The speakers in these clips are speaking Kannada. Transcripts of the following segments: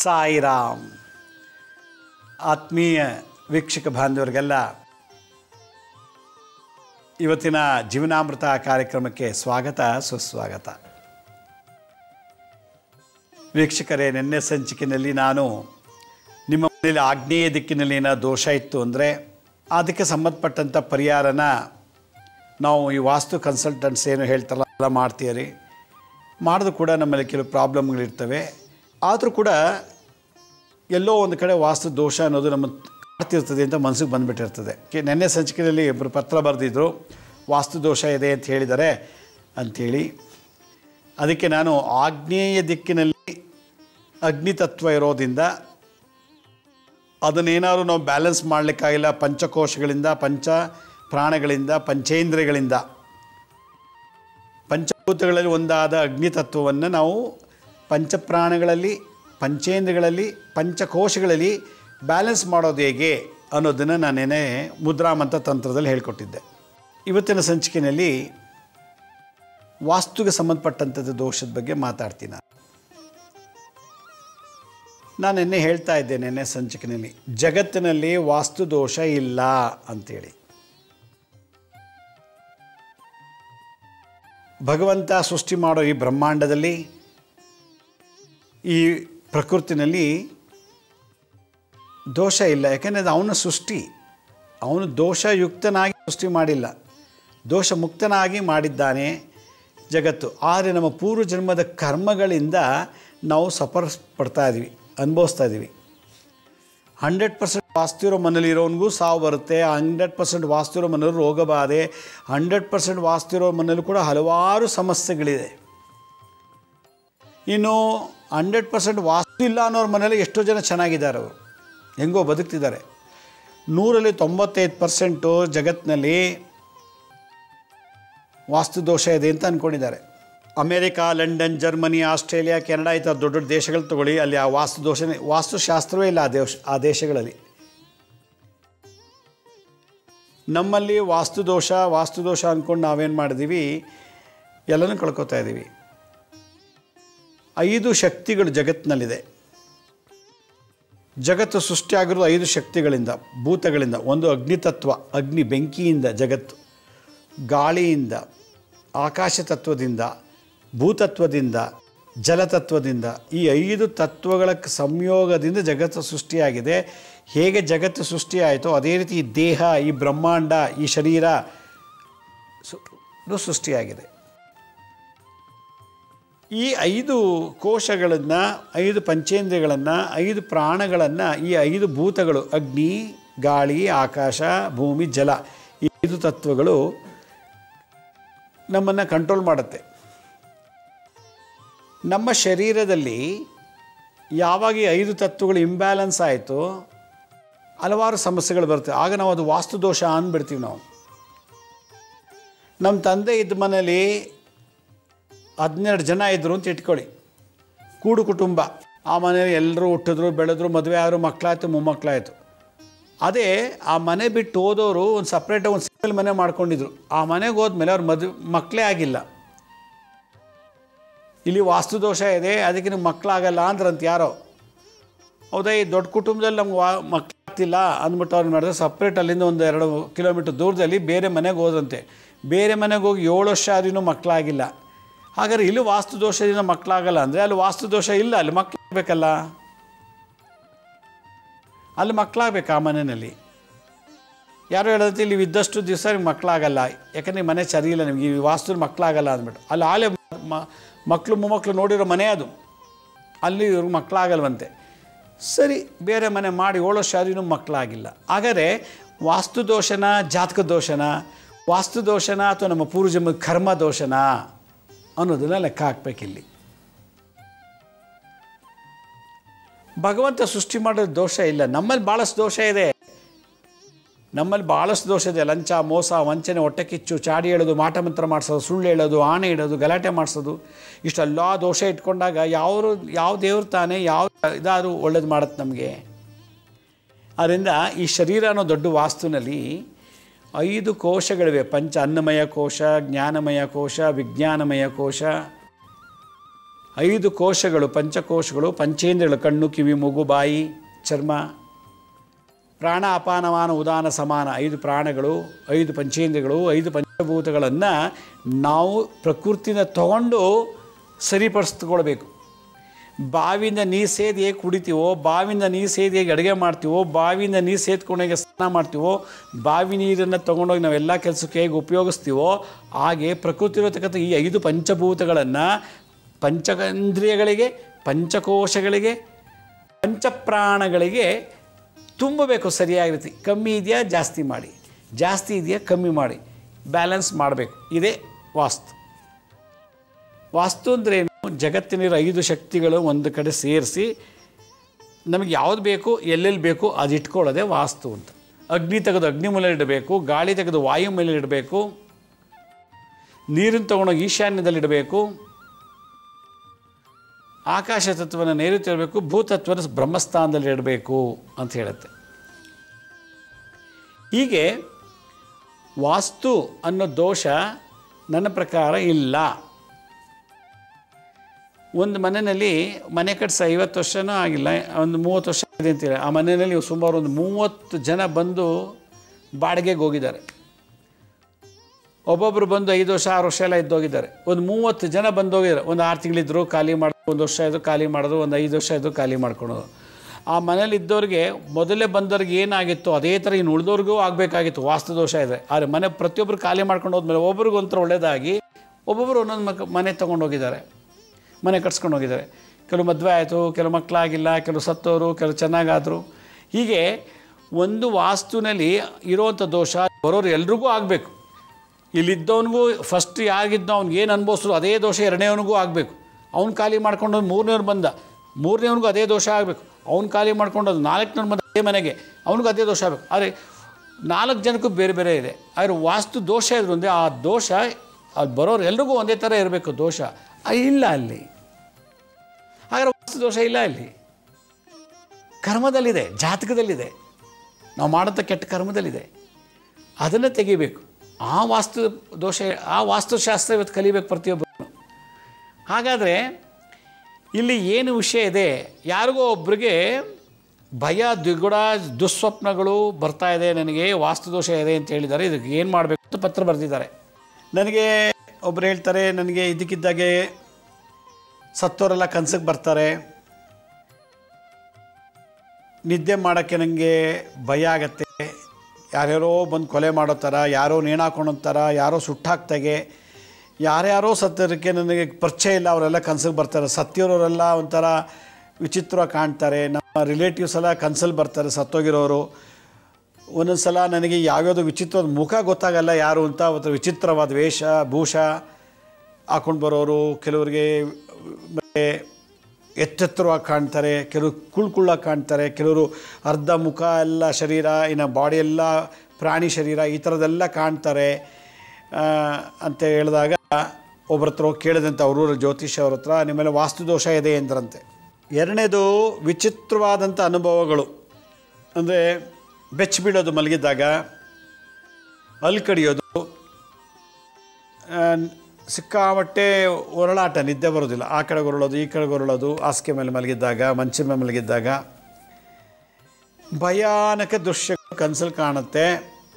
ಸಾಯಿರಾಮ್ ಆತ್ಮೀಯ ವೀಕ್ಷಕ ಬಾಂಧವರಿಗೆಲ್ಲ ಇವತ್ತಿನ ಜೀವನಾಮೃತ ಕಾರ್ಯಕ್ರಮಕ್ಕೆ ಸ್ವಾಗತ ಸುಸ್ವಾಗತ ವೀಕ್ಷಕರೇ ನಿನ್ನೆ ಸಂಚಿಕೆಯಲ್ಲಿ ನಾನು ನಿಮ್ಮ ಮನೆಯಲ್ಲಿ ಆಗ್ನೇಯ ದಿಕ್ಕಿನಲ್ಲಿ ಏನೋ ದೋಷ ಇತ್ತು ಅಂದರೆ ಅದಕ್ಕೆ ಸಂಬಂಧಪಟ್ಟಂಥ ಪರಿಹಾರನ ನಾವು ಈ ವಾಸ್ತು ಕನ್ಸಲ್ಟೆಂಟ್ಸ್ ಏನು ಹೇಳ್ತಾರಲ್ಲ ಎಲ್ಲ ಮಾಡ್ತೀರಿ ಮಾಡಿದ್ರು ಕೂಡ ನಮ್ಮಲ್ಲಿ ಕೆಲವು ಪ್ರಾಬ್ಲಮ್ಗಳಿರ್ತವೆ ಆದರೂ ಕೂಡ ಎಲ್ಲೋ ಒಂದು ಕಡೆ ವಾಸ್ತು ದೋಷ ಅನ್ನೋದು ನಮ್ಮ ಕಾಡ್ತಿರ್ತದೆ ಅಂತ ಮನಸ್ಸಿಗೆ ಬಂದುಬಿಟ್ಟಿರ್ತದೆ ಕೆ ನೆನ್ನೆ ಸಂಚಿಕೆಯಲ್ಲಿ ಇಬ್ಬರು ಪತ್ರ ಬರೆದಿದ್ದರು ವಾಸ್ತು ದೋಷ ಇದೆ ಅಂತ ಹೇಳಿದ್ದಾರೆ ಅಂಥೇಳಿ ಅದಕ್ಕೆ ನಾನು ಆಗ್ನೇಯ ದಿಕ್ಕಿನಲ್ಲಿ ಅಗ್ನಿ ತತ್ವ ಇರೋದ್ರಿಂದ ಅದನ್ನೇನಾದ್ರು ನಾವು ಬ್ಯಾಲೆನ್ಸ್ ಮಾಡಲಿಕ್ಕಾಗಿಲ್ಲ ಪಂಚಕೋಶಗಳಿಂದ ಪಂಚ ಪ್ರಾಣಗಳಿಂದ ಪಂಚೇಂದ್ರಿಯಗಳಿಂದ ಪಂಚಭೂತಗಳಲ್ಲಿ ಒಂದಾದ ಅಗ್ನಿ ತತ್ವವನ್ನು ನಾವು ಪಂಚಪ್ರಾಣಗಳಲ್ಲಿ ಪಂಚೇಂದ್ರಗಳಲ್ಲಿ ಪಂಚಕೋಶಗಳಲ್ಲಿ ಬ್ಯಾಲೆನ್ಸ್ ಮಾಡೋದು ಹೇಗೆ ಅನ್ನೋದನ್ನು ನಾನೇನೇ ಮುದ್ರಾಮಂತ ತಂತ್ರದಲ್ಲಿ ಹೇಳ್ಕೊಟ್ಟಿದ್ದೆ ಇವತ್ತಿನ ಸಂಚಿಕೆಯಲ್ಲಿ ವಾಸ್ತುಗೆ ಸಂಬಂಧಪಟ್ಟಂಥದ್ದು ದೋಷದ ಬಗ್ಗೆ ಮಾತಾಡ್ತೀನಿ ನಾನು. ನಾನು ನಿನ್ನೆ ಹೇಳ್ತಾ ಇದ್ದೆ ನಿನ್ನೆ ಸಂಚಿಕೆಯಲ್ಲಿ ಜಗತ್ತಿನಲ್ಲಿ ವಾಸ್ತು ದೋಷ ಇಲ್ಲ ಅಂತೇಳಿ ಭಗವಂತ ಸೃಷ್ಟಿ ಮಾಡೋ ಈ ಬ್ರಹ್ಮಾಂಡದಲ್ಲಿ ಈ ಪ್ರಕೃತಿನಲ್ಲಿ ದೋಷ ಇಲ್ಲ ಯಾಕೆಂದರೆ ಅದು ಅವನ ಸೃಷ್ಟಿ ಅವನು ದೋಷಯುಕ್ತನಾಗಿ ಸೃಷ್ಟಿ ಮಾಡಿಲ್ಲ ದೋಷ ಮುಕ್ತನಾಗಿ ಮಾಡಿದ್ದಾನೆ ಜಗತ್ತು ಆದರೆ ನಮ್ಮ ಪೂರ್ವ ಜನ್ಮದ ಕರ್ಮಗಳಿಂದ ನಾವು ಸಫರ್ ಪಡ್ತಾ ಇದ್ದೀವಿ ಅನುಭವಿಸ್ತಾ ಇದ್ದೀವಿ ಹಂಡ್ರೆಡ್ ಪರ್ಸೆಂಟ್ ವಾಸ್ತು ಇರೋ ಮನೇಲಿ ಇರೋನಿಗೂ ಸಾವು ಬರುತ್ತೆ ಹಂಡ್ರೆಡ್ ಪರ್ಸೆಂಟ್ ವಾಸ್ತು ಇರೋ ಮನೇಲಿ ರೋಗ ಬಾಧೆ ಹಂಡ್ರೆಡ್ ಪರ್ಸೆಂಟ್ ವಾಸ್ತು ಇರೋ ಮನೇಲಿ ಕೂಡ ಹಲವಾರು ಸಮಸ್ಯೆಗಳಿದೆ ಇನ್ನು ಹಂಡ್ರೆಡ್ ಪರ್ಸೆಂಟ್ ವಾಸ್ತು ಇಲ್ಲ ಅನ್ನೋರ ಮನೇಲಿ ಎಷ್ಟೋ ಜನ ಚೆನ್ನಾಗಿದ್ದಾರೆ ಅವರು ಹೆಂಗೋ ಬದುಕ್ತಿದ್ದಾರೆ ನೂರಲ್ಲಿ ತೊಂಬತ್ತೈದು ಪರ್ಸೆಂಟು ಜಗತ್ತಿನಲ್ಲಿ ವಾಸ್ತು ದೋಷ ಇದೆ ಅಂತ ಅಂದ್ಕೊಂಡಿದ್ದಾರೆ America London Germany Australia Canada ಈ ಥರ ದೊಡ್ಡ ದೊಡ್ಡ ದೇಶಗಳು ತಗೊಳ್ಳಿ ಅಲ್ಲಿ ಆ ವಾಸ್ತು ದೋಷನೇ ವಾಸ್ತುಶಾಸ್ತ್ರವೇ ಇಲ್ಲ ಆ ದೇಶ ಆ ದೇಶಗಳಲ್ಲಿ ನಮ್ಮಲ್ಲಿ ವಾಸ್ತು ದೋಷ ವಾಸ್ತು ದೋಷ ಅಂದ್ಕೊಂಡು ನಾವೇನು ಮಾಡಿದ್ದೀವಿ ಎಲ್ಲನೂ ಕಳ್ಕೊತಾ ಇದ್ದೀವಿ ಐದು ಶಕ್ತಿಗಳು ಜಗತ್ತಿನಲ್ಲಿದೆ ಜಗತ್ತು ಸೃಷ್ಟಿಯಾಗಿರೋದು ಐದು ಶಕ್ತಿಗಳಿಂದ ಭೂತಗಳಿಂದ ಒಂದು ಅಗ್ನಿತತ್ವ ಅಗ್ನಿ ಬೆಂಕಿಯಿಂದ ಜಗತ್ತು ಗಾಳಿಯಿಂದ ಆಕಾಶ ತತ್ವದಿಂದ ಭೂತತ್ವದಿಂದ ಜಲತತ್ವದಿಂದ ಈ ಐದು ತತ್ವಗಳ ಸಂಯೋಗದಿಂದ ಜಗತ್ತು ಸೃಷ್ಟಿಯಾಗಿದೆ ಹೇಗೆ ಜಗತ್ತು ಸೃಷ್ಟಿಯಾಯಿತೋ ಅದೇ ರೀತಿ ಈ ದೇಹ ಈ ಬ್ರಹ್ಮಾಂಡ ಈ ಶರೀರ ಸು- ಇದು ಸೃಷ್ಟಿಯಾಗಿದೆ ಈ ಐದು ಕೋಶಗಳನ್ನು ಐದು ಪಂಚೇಂದ್ರಿಯಗಳನ್ನು ಐದು ಪ್ರಾಣಗಳನ್ನು ಈ ಐದು ಭೂತಗಳು ಅಗ್ನಿ ಗಾಳಿ ಆಕಾಶ ಭೂಮಿ ಜಲ ಈ ಐದು ತತ್ವಗಳು ನಮ್ಮನ್ನು ಕಂಟ್ರೋಲ್ ಮಾಡುತ್ತೆ ನಮ್ಮ ಶರೀರದಲ್ಲಿ ಯಾವಾಗ ಈ ಐದು ತತ್ವಗಳು ಇಂಬ್ಯಾಲೆನ್ಸ್ ಆಯಿತು ಹಲವಾರು ಸಮಸ್ಯೆಗಳು ಬರುತ್ತೆ ಆಗ ನಾವು ಅದು ವಾಸ್ತು ದೋಷ ಅಂದ್ಬಿಡ್ತೀವಿ ನಾವು ನಮ್ಮ ತಂದೆ ಇದ್ದ ಮನೇಲಿ ಹದಿನೆರಡು ಜನ ಇದ್ದರು ಅಂತ ಇಟ್ಕೊಳ್ಳಿ ಕೂಡು ಕುಟುಂಬ ಆ ಮನೇಲಿ ಎಲ್ಲರೂ ಹುಟ್ಟಿದ್ರು ಬೆಳೆದ್ರು ಮದುವೆ ಆದರು ಮಕ್ಕಳಾಯ್ತು ಮೊಮ್ಮಕ್ಕಳಾಯಿತು ಅದೇ ಆ ಮನೆ ಬಿಟ್ಟು ಹೋದವರು ಒಂದು ಸಪ್ರೇಟಾಗಿ ಒಂದು ಸಿಂಗಲ್ ಮನೆ ಮಾಡ್ಕೊಂಡಿದ್ರು ಆ ಮನೆಗೆ ಹೋದ್ಮೇಲೆ ಅವ್ರ ಮದುವೆ ಮಕ್ಕಳೇ ಆಗಿಲ್ಲ ಇಲ್ಲಿ ವಾಸ್ತು ದೋಷ ಇದೆ ಅದಕ್ಕೆ ನಿಮ್ಗೆ ಮಕ್ಕಳಾಗಲ್ಲ ಅಂದ್ರಂತ ಯಾರೋ ಹೌದಾ ಈ ದೊಡ್ಡ ಕುಟುಂಬದಲ್ಲಿ ನಮ್ಗೆ ವಾ ಮಕ್ಕಳಾಗ್ತಿಲ್ಲ ಅಂದ್ಬಿಟ್ಟು ಅವ್ರು ಮಾಡಿದ್ರೆ ಸಪ್ರೇಟ್ ಅಲ್ಲಿಂದ ಒಂದು ಎರಡು ಕಿಲೋಮೀಟ್ರ್ ದೂರದಲ್ಲಿ ಬೇರೆ ಮನೆಗೆ ಹೋದಂತೆ ಬೇರೆ ಮನೆಗೆ ಹೋಗಿ ಏಳು ವರ್ಷ ಆದ್ರೂ ಮಕ್ಕಳಾಗಿಲ್ಲ ಹಾಗಾದ್ರೆ ಇಲ್ಲಿ ವಾಸ್ತು ದೋಷದಿಂದ ಮಕ್ಕಳಾಗಲ್ಲ ಅಂದರೆ ಅಲ್ಲಿ ವಾಸ್ತು ದೋಷ ಇಲ್ಲ ಅಲ್ಲಿ ಮಕ್ಕಳಾಗಬೇಕಲ್ಲ ಅಲ್ಲಿ ಮಕ್ಕಳಾಗಬೇಕು ಆ ಮನೆಯಲ್ಲಿ ಯಾರೋ ಹೇಳೋದು ಇಲ್ಲಿ ಇದ್ದಷ್ಟು ದಿವಸ ನಿಮ್ಗೆ ಮಕ್ಕಳಾಗಲ್ಲ ಯಾಕಂದರೆ ಈ ಮನೆ ಸರಿ ಇಲ್ಲ ನಿಮ್ಗೆ ಈ ವಾಸ್ತು ಮಕ್ಕಳಾಗಲ್ಲ ಅಂದ್ಬಿಟ್ಟು ಅಲ್ಲಿ ಆಲೆ ಮ- ಮಕ್ಕಳು ಮೊಮ್ಮಕ್ಕಳು ನೋಡಿರೋ ಮನೆ ಅದು ಅಲ್ಲಿ ಇವ್ರಿಗೆ ಮಕ್ಕಳಾಗಲ್ವಂತೆ ಸರಿ ಬೇರೆ ಮನೆ ಮಾಡಿ ಏಳು ವರ್ಷ ಆದ್ರೂ ಮಕ್ಕಳಾಗಿಲ್ಲ ಹಾಗಾದರೆ ವಾಸ್ತು ದೋಷನ ಜಾತಕ ದೋಷನ ವಾಸ್ತು ದೋಷನ ಅಥವಾ ನಮ್ಮ ಪೂರ್ವಜನ್ಮ ಕರ್ಮ ದೋಷನ ಅನ್ನೋದನ್ನ ಲೆಕ್ಕ ಹಾಕ್ಬೇಕಿಲ್ಲಿ ಭಗವಂತ ಸೃಷ್ಟಿ ಮಾಡೋದು ದೋಷ ಇಲ್ಲ ನಮ್ಮಲ್ಲಿ ಭಾಳಷ್ಟು ದೋಷ ಇದೆ ನಮ್ಮಲ್ಲಿ ಭಾಳಷ್ಟು ದೋಷ ಇದೆ ಲಂಚ ಮೋಸ ವಂಚನೆ ಹೊಟ್ಟೆ ಕಿಚ್ಚು ಚಾಡಿ ಹೇಳೋದು ಮಾಟ ಮಂತ್ರ ಮಾಡಿಸೋದು ಸುಳ್ಳು ಹೇಳೋದು ಆಣೆ ಇಡೋದು ಗಲಾಟೆ ಮಾಡಿಸೋದು ಇಷ್ಟೆಲ್ಲ ದೋಷ ಇಟ್ಕೊಂಡಾಗ ಯಾವರು ಯಾವ ದೇವ್ರು ತಾನೇ ಯಾವ ಇದಾದರೂ ಒಳ್ಳೇದು ಮಾಡುತ್ತೆ ನಮಗೆ ಆದ್ದರಿಂದ ಈ ಶರೀರ ಅನ್ನೋ ದೊಡ್ಡ ವಾಸ್ತುನಲ್ಲಿ ಐದು ಕೋಶಗಳಿವೆ ಪಂಚ ಅನ್ನಮಯ ಕೋಶ ಜ್ಞಾನಮಯ ಕೋಶ ವಿಜ್ಞಾನಮಯ ಕೋಶ ಐದು ಕೋಶಗಳು ಪಂಚಕೋಶಗಳು ಪಂಚೇಂದ್ರಿಯಗಳು ಕಣ್ಣು ಕಿವಿ ಮೂಗು ಬಾಯಿ ಚರ್ಮ ಪ್ರಾಣ ಅಪಾನಮಾನ ಉದಾನ ಸಮಾನ ಐದು ಪ್ರಾಣಗಳು ಐದು ಪಂಚೇಂದ್ರಿಯಗಳು ಐದು ಪಂಚಭೂತಗಳನ್ನು ನಾವು ಪ್ರಕೃತಿನ ತಗೊಂಡು ಸರಿಪಡಿಸ್ಕೊಳ್ಬೇಕು ಬಾವಿಯಿಂದ ನೀರು ಸೇದಿ ಹೇಗೆ ಕುಡಿತೀವೋ ಬಾವಿಯಿಂದ ನೀರು ಸೇದಿ ಹೇಗೆ ಅಡುಗೆ ಮಾಡ್ತೀವೋ ಬಾವಿಯಿಂದ ನೀರು ಸೇದ್ಕೊಂಡು ಹೇಗೆ ಸ್ನಾನ ಮಾಡ್ತೀವೋ ಬಾವಿ ನೀರನ್ನು ತೊಗೊಂಡೋಗಿ ನಾವೆಲ್ಲ ಕೆಲಸಕ್ಕೆ ಹೇಗೆ ಉಪಯೋಗಿಸ್ತೀವೋ ಹಾಗೆ ಪ್ರಕೃತಿ ಇರತಕ್ಕಂಥ ಈ ಐದು ಪಂಚಭೂತಗಳನ್ನು ಪಂಚೇಂದ್ರಿಯಗಳಿಗೆ ಪಂಚಕೋಶಗಳಿಗೆ ಪಂಚಪ್ರಾಣಗಳಿಗೆ ತುಂಬಬೇಕು ಸರಿಯಾದ ರೀತಿ ಕಮ್ಮಿ ಇದೆಯಾ ಜಾಸ್ತಿ ಮಾಡಿ ಜಾಸ್ತಿ ಇದೆಯಾ ಕಮ್ಮಿ ಮಾಡಿ ಬ್ಯಾಲೆನ್ಸ್ ಮಾಡಬೇಕು ಇದೇ ವಾಸ್ತು ವಾಸ್ತು ಅಂದ್ರೇನು ಜಗತ್ತಿನಿರೋ ಐದು ಶಕ್ತಿಗಳು ಒಂದು ಕಡೆ ಸೇರಿಸಿ ನಮಗೆ ಯಾವ್ದು ಬೇಕು ಎಲ್ಲೆಲ್ಲಿ ಬೇಕು ಅದು ಇಟ್ಕೊಳ್ಳೋದೇ ವಾಸ್ತು ಅಂತ ಅಗ್ನಿ ತೆಗೆದು ಅಗ್ನಿ ಮೇಲೆ ಇಡಬೇಕು ಗಾಳಿ ತೆಗೆದು ವಾಯು ಮೇಲೆ ಇಡಬೇಕು ನೀರನ್ನು ತೊಗೊಂಡೋಗಿ ಈಶಾನ್ಯದಲ್ಲಿ ಇಡಬೇಕು ಆಕಾಶ ತತ್ವನ ನೈಋತ್ಯ ಇರಬೇಕು ಭೂತತ್ವನ ಬ್ರಹ್ಮಸ್ಥಾನದಲ್ಲಿ ಇಡಬೇಕು ಅಂತ ಹೇಳುತ್ತೆ ಹೀಗೆ ವಾಸ್ತು ಅನ್ನೋ ದೋಷ ನನ್ನ ಪ್ರಕಾರ ಇಲ್ಲ ಒಂದು ಮನೆಯಲ್ಲಿ ಮನೆ ಕಟ್ಸಿ ಐವತ್ತು ವರ್ಷನೂ ಆಗಿಲ್ಲ ಒಂದು ಮೂವತ್ತು ವರ್ಷ ಆಗಿದೆ ಅಂತೇಳಿ ಆ ಮನೆಯಲ್ಲಿ ಸುಮಾರು ಒಂದು ಮೂವತ್ತು ಜನ ಬಂದು ಬಾಡಿಗೆಗೆ ಹೋಗಿದ್ದಾರೆ ಒಬ್ಬೊಬ್ಬರು ಬಂದು ಐದು ವರ್ಷ ಆರು ವರ್ಷ ಎಲ್ಲ ಇದ್ದೋಗಿದ್ದಾರೆ ಒಂದು ಮೂವತ್ತು ಜನ ಬಂದು ಹೋಗಿದ್ದಾರೆ ಒಂದು ಆರು ತಿಂಗಳಿದ್ರು ಖಾಲಿ ಮಾಡೋದು ಒಂದು ವರ್ಷ ಇದ್ದು ಖಾಲಿ ಮಾಡೋದು ಒಂದು ಐದು ವರ್ಷ ಇದ್ದು ಖಾಲಿ ಮಾಡ್ಕೊಳೋದು ಆ ಮನೇಲಿ ಇದ್ದವ್ರಿಗೆ ಮೊದಲೇ ಬಂದವ್ರಿಗೆ ಏನಾಗಿತ್ತು ಅದೇ ಥರ ಇನ್ನು ಉಳಿದವ್ರಿಗೂ ಆಗಬೇಕಾಗಿತ್ತು ವಾಸ್ತು ದೋಷ ಇದೆ ಆದರೆ ಮನೆ ಪ್ರತಿಯೊಬ್ಬರು ಖಾಲಿ ಮಾಡ್ಕೊಂಡು ಹೋದ್ಮೇಲೆ ಒಬ್ರಿಗೂ ಒಂಥರ ಒಳ್ಳೇದಾಗಿ ಒಬ್ಬೊಬ್ಬರು ಒಂದೊಂದು ಮಕ ಮನೆ ತೊಗೊಂಡು ಹೋಗಿದ್ದಾರೆ ಮನೆ ಕಟ್ಸ್ಕೊಂಡು ಹೋಗಿದ್ದಾರೆ ಕೆಲವು ಮದುವೆ ಆಯಿತು ಕೆಲವು ಮಕ್ಕಳಾಗಿಲ್ಲ ಕೆಲವು ಸತ್ತೋರು ಕೆಲವು ಚೆನ್ನಾಗಾದರು ಹೀಗೆ ಒಂದು ವಾಸ್ತುನಲ್ಲಿ ಇರೋವಂಥ ದೋಷ ಬರೋರು ಎಲ್ರಿಗೂ ಆಗಬೇಕು ಇಲ್ಲಿದ್ದವನಿಗೂ ಫಸ್ಟ್ ಯಾಗಿದ್ದೋ ಅವ್ನಿಗೆ ಏನು ಅನುಭವಿಸಿದ್ರು ಅದೇ ದೋಷ ಎರಡನೇವನಿಗೂ ಆಗಬೇಕು ಅವ್ನು ಖಾಲಿ ಮಾಡ್ಕೊಂಡು ಮೂರನೇವ್ನು ಬಂದ ಮೂರನೇವನಿಗೂ ಅದೇ ದೋಷ ಆಗಬೇಕು ಅವ್ನು ಖಾಲಿ ಮಾಡ್ಕೊಂಡು ಅದು ನಾಲ್ಕನೇವ್ನು ಬಂದ ಅದೇ ಮನೆಗೆ ಅವನಿಗೂ ಅದೇ ದೋಷ ಆಗಬೇಕು ಆದರೆ ನಾಲ್ಕು ಜನಕ್ಕೂ ಬೇರೆ ಬೇರೆ ಇದೆ ಆದರೆ ವಾಸ್ತು ದೋಷ ಇದ್ರು ಅಂದರೆ ಆ ದೋಷ ಅಲ್ಲಿ ಬರೋರು ಎಲ್ರಿಗೂ ಒಂದೇ ಥರ ಇರಬೇಕು ದೋಷ ಆ, ಇಲ್ಲ ಅಲ್ಲಿ ಹಾಗಾದ್ರೆ ವಾಸ್ತು ದೋಷ ಇಲ್ಲ ಅಲ್ಲಿ ಕರ್ಮದಲ್ಲಿದೆ ಜಾತಕದಲ್ಲಿದೆ ನಾವು ಮಾಡೋಂಥ ಕೆಟ್ಟ ಕರ್ಮದಲ್ಲಿದೆ ಅದನ್ನು ತೆಗಿಬೇಕು ಆ ವಾಸ್ತು ದೋಷ ಆ ವಾಸ್ತುಶಾಸ್ತ್ರ ಇವತ್ತು ಕಲಿಬೇಕು ಪ್ರತಿಯೊಬ್ಬರು ಹಾಗಾದರೆ ಇಲ್ಲಿ ಏನು ವಿಷಯ ಇದೆ ಯಾರಿಗೋ ಒಬ್ರಿಗೆ ಭಯ ದ್ವಿಗುಣ ದುಸ್ವಪ್ನಗಳು ಬರ್ತಾ ಇದೆ ನನಗೆ ವಾಸ್ತು ದೋಷ ಇದೆ ಅಂತ ಹೇಳಿದ್ದಾರೆ ಇದಕ್ಕೆ ಏನು ಮಾಡಬೇಕು ಅಂತ ಪತ್ರ ಬರೆದಿದ್ದಾರೆ ನನಗೆ ಒಬ್ರು ಹೇಳ್ತಾರೆ ನನಗೆ ಇದಕ್ಕಿದ್ದಾಗೆ ಸತ್ತೋರೆಲ್ಲ ಕನ್ಸಿಗೆ ಬರ್ತಾರೆ ನಿದ್ದೆ ಮಾಡೋಕ್ಕೆ ನನಗೆ ಭಯ ಆಗತ್ತೆ ಯಾರ್ಯಾರೋ ಬಂದು ಕೊಲೆ ಮಾಡೋ ಥರ ಯಾರೋ ನೇಣಾಕೊಳ್ಳೋ ಥರ ಯಾರೋ ಸುಟ್ಟಾಕ್ತಾಗೆ ಯಾರ್ಯಾರೋ ಸತ್ತೋದಕ್ಕೆ ನನಗೆ ಪರಿಚಯ ಇಲ್ಲ ಅವರೆಲ್ಲ ಕನ್ಸಿಗೆ ಬರ್ತಾರೆ ಸತ್ತಿರೋರೆಲ್ಲ ಒಂಥರ ವಿಚಿತ್ರವಾಗಿ ಕಾಣ್ತಾರೆ ನಮ್ಮ ರಿಲೇಟಿವ್ಸ್ ಎಲ್ಲ ಕನ್ಸಲ್ಲಿ ಬರ್ತಾರೆ ಸತ್ತೋಗಿರೋರು ಒಂದೊಂದು ಸಲ ನನಗೆ ಯಾವ್ಯಾವುದೋ ವಿಚಿತ್ರವಾದ ಮುಖ ಗೊತ್ತಾಗಲ್ಲ ಯಾರು ಅಂತ ಒಂಥರ ವಿಚಿತ್ರವಾದ ವೇಷ ಭೂಷ ಹಾಕೊಂಡು ಬರೋರು ಕೆಲವರಿಗೆ ಮತ್ತೆ ಎತ್ತೆತ್ತರವಾಗಿ ಕಾಣ್ತಾರೆ ಕೆಲವರು ಕುಳ್ ಕುಳ್ಳಾಗಿ ಕಾಣ್ತಾರೆ ಕೆಲವರು ಅರ್ಧ ಮುಖ ಎಲ್ಲ ಶರೀರ ಇನ್ನು ಬಾಡಿ ಎಲ್ಲ ಪ್ರಾಣಿ ಶರೀರ ಈ ಥರದ್ದೆಲ್ಲ ಕಾಣ್ತಾರೆ ಆ, ಅಂತ ಹೇಳಿದಾಗ ಒಬ್ಬರ ಹತ್ರ ಹೋಗಿ ಕೇಳಿದಂತೆ ಅವ್ರೂರ ಜ್ಯೋತಿಷ ಅವ್ರ ಹತ್ರ ನಿಮ್ಮೆಲ್ಲ ವಾಸ್ತುದೋಷ ಇದೆ ಎಂದ್ರಂತೆ ಎರಡನೇದು ವಿಚಿತ್ರವಾದಂಥ ಅನುಭವಗಳು ಅಂದರೆ ಬೆಚ್ಚ ಬೀಳೋದು ಮಲಗಿದ್ದಾಗ ಅಲ್ಲಿ ಕಡಿಯೋದು ಆ, ಸಿಕ್ಕಾಮಟ್ಟೆ ಒರಳಾಟ ನಿದ್ದೆ ಬರೋದಿಲ್ಲ ಆ ಕಡೆ ಹೊರಳೋದು ಈ ಕಡೆ ಹೊರಳೋದು ಹಾಸಿಗೆ ಮೇಲೆ ಮಲಗಿದ್ದಾಗ ಮಂಚದ ಮೇಲೆ ಮಲಗಿದ್ದಾಗ ಭಯಾನಕ ದೃಶ್ಯಗಳು ಕನಸಲ್ಲಿ ಕಾಣುತ್ತೆ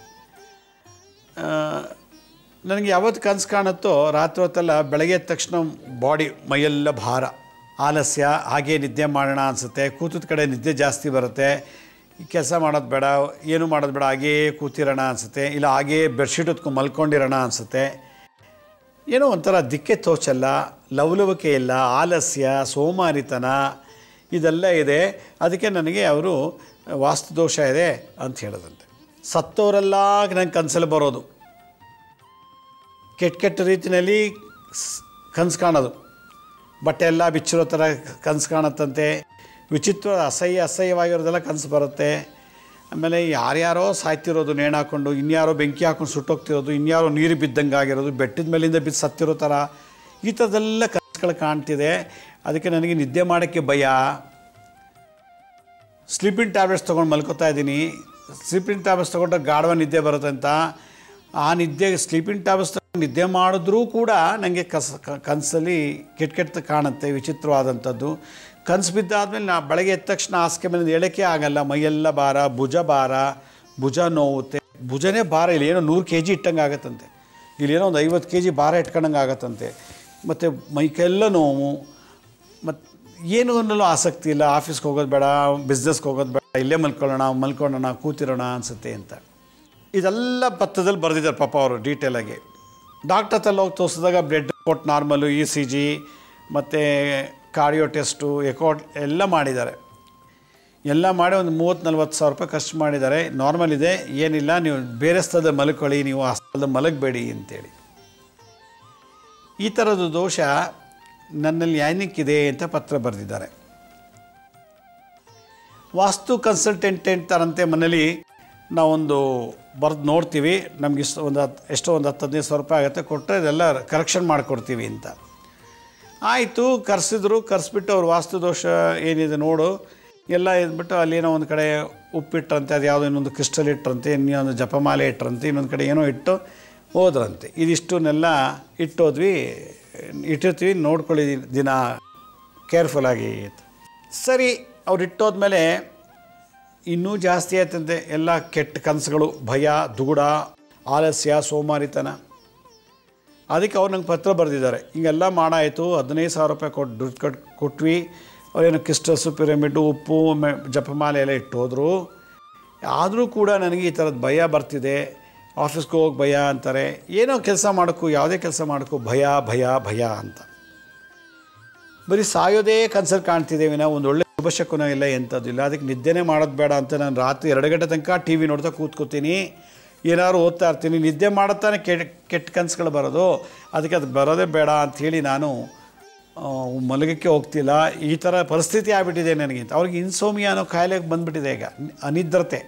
ಆ, ನನಗೆ ಯಾವತ್ತು ಕನಸು ಕಾಣುತ್ತೋ ರಾತ್ರಿ ಹೊತ್ತೆಲ್ಲ ಬೆಳಗ್ಗೆ ಎದ್ದ ತಕ್ಷಣ ಬಾಡಿ ಮೈಯೆಲ್ಲ ಭಾರ ಆಲಸ್ಯ ಹಾಗೇ ನಿದ್ದೆ ಮಾಡೋಣ ಅನಿಸುತ್ತೆ ಕೂತದ ಕಡೆ ನಿದ್ದೆ ಜಾಸ್ತಿ ಬರುತ್ತೆ ಕೆಲಸ ಮಾಡೋದು ಬೇಡ ಏನು ಮಾಡೋದು ಬೇಡ ಹಾಗೇ ಕೂತಿರೋಣ ಅನಿಸುತ್ತೆ ಇಲ್ಲ ಹಾಗೇ ಬೆಡ್ಶೀಟ್ ಹೊತ್ಕೊಂಡು ಮಲ್ಕೊಂಡಿರೋಣ ಅನಿಸುತ್ತೆ ಏನೋ ಒಂಥರ ದಿಕ್ಕೆ ತೋಚಲ್ಲ ಲವಲವಿಕೆ ಇಲ್ಲ ಆಲಸ್ಯ ಸೋಮಾರಿತನ ಇದೆಲ್ಲ ಇದೆ ಅದಕ್ಕೆ ನನಗೆ ಅವರು ವಾಸ್ತುದೋಷ ಇದೆ ಅಂತ ಹೇಳೋದಂತೆ ಸತ್ತವರೆಲ್ಲ ನಂಗೆ ಕನಸಲ್ಲಿ ಬರೋದು ಕೆಟ್ಟ ಕೆಟ್ಟ ರೀತಿಯಲ್ಲಿ ಕನಸು ಕಾಣೋದು ಬಟ್ಟೆ ಎಲ್ಲ ಬಿಚ್ಚಿರೋ ಥರ ಕನಸು ಕಾಣುತ್ತಂತೆ ವಿಚಿತ್ರ ಅಸಹ್ಯ ಅಸಹ್ಯವಾಗಿರೋದೆಲ್ಲ ಕನಸು ಬರುತ್ತೆ ಆಮೇಲೆ ಯಾರ್ಯಾರೋ ಸಾಯ್ತಿರೋದು ನೇಣು ಹಾಕ್ಕೊಂಡು ಇನ್ಯಾರೋ ಬೆಂಕಿ ಹಾಕೊಂಡು ಸುಟ್ಟೋಗ್ತಿರೋದು ಇನ್ಯಾರೋ ನೀರು ಬಿದ್ದಂಗೆ ಆಗಿರೋದು ಬೆಟ್ಟದ ಮೇಲಿಂದ ಬಿದ್ದು ಸತ್ತಿರೋ ಥರ ಈ ಥರದ್ದೆಲ್ಲ ಕನಸುಗಳು ಕಾಣ್ತಿದೆ ಅದಕ್ಕೆ ನನಗೆ ನಿದ್ದೆ ಮಾಡೋಕ್ಕೆ ಭಯ ಸ್ಲೀಪಿಂಗ್ ಟ್ಯಾಬ್ಲೆಟ್ಸ್ ತೊಗೊಂಡು ಮಲ್ಕೋತಾ ಇದ್ದೀನಿ ಸ್ಲೀಪಿಂಗ್ ಟ್ಯಾಬ್ಲೆಟ್ಸ್ ತೊಗೊಂಡ್ರೆ ಗಾಢವ ನಿದ್ದೆ ಬರುತ್ತೆ ಅಂತ ಆ ನಿದ್ದೆ ಸ್ಲೀಪಿಂಗ್ ಟ್ಯಾಬ್ಲೆಟ್ಸ್ ನಿದ್ದೆ ಮಾಡಿದ್ರೂ ಕೂಡ ನನಗೆ ಕಸ ಕ- ಕನಸಲ್ಲಿ ಕೆಟ್ಟ ಕೆಟ್ಟ ಕಾಣುತ್ತೆ ವಿಚಿತ್ರವಾದಂಥದ್ದು ಕನಸು ಬಿದ್ದಾದ್ಮೇಲೆ ನಾ ಬೆಳಗ್ಗೆ ಎದ್ದ ತಕ್ಷಣ ಹಾಸಿಗೆ ಮೇಲೆ ಹೇಳೋಕ್ಕೆ ಆಗಲ್ಲ ಮೈಯೆಲ್ಲ ಭಾರ ಭುಜ ಭಾರ ಭುಜ ನೋವುತ್ತೆ ಭುಜನೇ ಭಾರ ಇಲ್ಲಿ ಏನೋ ನೂರು ಕೆ ಜಿ ಇಟ್ಟಂಗೆ ಆಗತ್ತಂತೆ ಇಲ್ಲೇನೋ ಒಂದು ಐವತ್ತು ಕೆ ಜಿ ಭಾರ ಇಟ್ಕೊಂಡಂಗೆ ಆಗತ್ತಂತೆ ಮತ್ತು ಮೈಕೆಲ್ಲ ನೋವು ಮತ್ತು ಏನು ಅನ್ನಲು ಆಸಕ್ತಿ ಇಲ್ಲ ಆಫೀಸ್ಗೆ ಹೋಗೋದು ಬೇಡ ಬಿಸ್ನೆಸ್ಗೆ ಹೋಗೋದು ಬೇಡ ಇಲ್ಲೇ ಮಲ್ಕೊಳ್ಳೋಣ ಮಲ್ಕೊಳ್ಳೋಣ ಕೂತಿರೋಣ ಅನಿಸುತ್ತೆ ಅಂತ ಇದೆಲ್ಲ ಪತ್ರದಲ್ಲಿ ಬರೆದಿದ್ದಾರೆ ಪಾಪ ಅವರು ಡೀಟೇಲಾಗಿ ಡಾಕ್ಟರ್ ಹತ್ರ ಹೋಗಿ ತೋರಿಸಿದಾಗ blood report normal E C G ಮತ್ತು ಕಾರ್ಡಿಯೋ ಟೆಸ್ಟು ಎಕೋ ಎಲ್ಲ ಮಾಡಿದ್ದಾರೆ ಎಲ್ಲ ಮಾಡಿ ಒಂದು ಮೂವತ್ತು ನಲ್ವತ್ತು ಸಾವಿರ ರೂಪಾಯಿ ಖರ್ಚು ಮಾಡಿದ್ದಾರೆ ನಾರ್ಮಲ್ ಇದೆ ಏನಿಲ್ಲ ನೀವು ಬೇರೆ ಸ್ಥಳದಲ್ಲಿ ಮಲ್ಕೊಳ್ಳಿ ನೀವು ಆ ಸ್ಥಳದಲ್ಲಿ ಮಲಗಬೇಡಿ ಅಂತೇಳಿ ಈ ಥರದ ದೋಷ ನನ್ನಲ್ಲಿ ಏನಕ್ಕಿದೆ ಅಂತ ಪತ್ರ ಬರೆದಿದ್ದಾರೆ ವಾಸ್ತು ಕನ್ಸಲ್ಟೆಂಟ್ ಅಂತಾರಂತೆ ಮನೇಲಿ ನಾವೊಂದು ಬರೆದು ನೋಡ್ತೀವಿ ನಮ್ಗೆ ಇಷ್ಟು ಒಂದು ಹತ್ತು ಎಷ್ಟೋ ಒಂದು ಹತ್ತು ಹದಿನೈದು ಸಾವಿರ ರೂಪಾಯಿ ಆಗುತ್ತೆ ಕೊಟ್ಟರೆ ಇದೆಲ್ಲ ಕರೆಕ್ಷನ್ ಮಾಡಿಕೊಡ್ತೀವಿ ಅಂತ ಆಯಿತು ಕರೆಸಿದ್ರು ಕರೆಸ್ಬಿಟ್ಟು ಅವ್ರು ವಾಸ್ತು ದೋಷ ಏನಿದೆ ನೋಡು ಎಲ್ಲ ಇದ್ಬಿಟ್ಟು ಅಲ್ಲೇನೋ ಒಂದು ಕಡೆ ಉಪ್ಪಿಟ್ರಂತೆ ಅದು ಯಾವುದೋ ಇನ್ನೊಂದು ಕ್ರಿಸ್ಟಲ್ ಇಟ್ಟರಂತೆ ಇನ್ನೊಂದು ಜಪಮಾಲೆ ಇಟ್ಟರಂತೆ ಇನ್ನೊಂದು ಕಡೆ ಏನೋ ಇಟ್ಟು ಹೋದ್ರಂತೆ ಇದಿಷ್ಟನ್ನೆಲ್ಲ ಇಟ್ಟೋದ್ವಿ ಇಟ್ಟಿರ್ತೀವಿ ನೋಡ್ಕೊಳ್ಳಿ ದಿನ ಕೇರ್ಫುಲ್ಲಾಗಿ ಅಂತ ಸರಿ ಅವ್ರು ಇಟ್ಟೋದ್ಮೇಲೆ ಇನ್ನೂ ಜಾಸ್ತಿ ಆಯ್ತಂತೆ ಎಲ್ಲ ಕೆಟ್ಟ ಕನಸುಗಳು ಭಯ ದುಗುಡ ಆಲಸ್ಯ ಸೋಮಾರಿತನ ಅದಕ್ಕೆ ಅವ್ರು ನಂಗೆ ಪತ್ರ ಬರೆದಿದ್ದಾರೆ ಹಿಂಗೆಲ್ಲ ಮಾಡಾಯಿತು ಹದಿನೈದು ಸಾವಿರ ರೂಪಾಯಿ ಕೊಟ್ಟು ದುಡ್ಡು ಕೊಟ್ಟು ಕೊಟ್ವಿ ಅವ್ರೇನು ಕ್ರಿಸ್ಟಲ್ಸು ಪಿರಮಿಡ್ಡು ಉಪ್ಪು ಮೆ ಜಪಮಾಲೆ ಎಲ್ಲ ಇಟ್ಟು ಹೋದರು ಆದರೂ ಕೂಡ ನನಗೆ ಈ ಥರದ ಭಯ ಬರ್ತಿದೆ ಆಫೀಸ್ಗೆ ಹೋಗಿ ಭಯ ಅಂತಾರೆ ಏನೋ ಕೆಲಸ ಮಾಡೋಕ್ಕೂ ಯಾವುದೇ ಕೆಲಸ ಮಾಡೋಕ್ಕೂ ಭಯ ಭಯ ಭಯ ಅಂತ ಬರೀ ಸಾಯೋದೇ ಕನ್ಸಲ್ಲಿ ಕಾಣ್ತಿದೆ ವಿನ ಒಂದು ಒಳ್ಳೆ ಶುಭಶಕುನ ಇಲ್ಲ ಎಂಥದ್ದು ಇಲ್ಲ ಅದಕ್ಕೆ ನಿದ್ದೆನೇ ಮಾಡೋದು ಬೇಡ ಅಂತ ನಾನು ರಾತ್ರಿ ಎರಡು ಗಂಟೆ ತನಕ ಟಿ ವಿ ನೋಡ್ತಾ ಕೂತ್ಕೋತೀನಿ ಏನಾದ್ರು ಓದ್ತಾ ಇರ್ತೀನಿ ನಿದ್ದೆ ಮಾಡುತ್ತಾನೆ ಕೆಟ್ಟ ಕೆಟ್ಟ ಕನಸುಗಳು ಬರೋದು ಅದಕ್ಕೆ ಅದು ಬರೋದೇ ಬೇಡ ಅಂಥೇಳಿ ನಾನು ಆ, ಮಲಗಕ್ಕೆ ಹೋಗ್ತಿಲ್ಲ ಈ ಥರ ಪರಿಸ್ಥಿತಿ ಆಗ್ಬಿಟ್ಟಿದೆ ನನಗೆ ಅಂತ ಅವ್ರಿಗೆ ಇನ್ಸೋಮಿಯಾ ಅನ್ನೋ ಕಾಯಿಲೆಗೆ ಬಂದ್ಬಿಟ್ಟಿದೆ ಈಗ ಅನಿದ್ರತೆ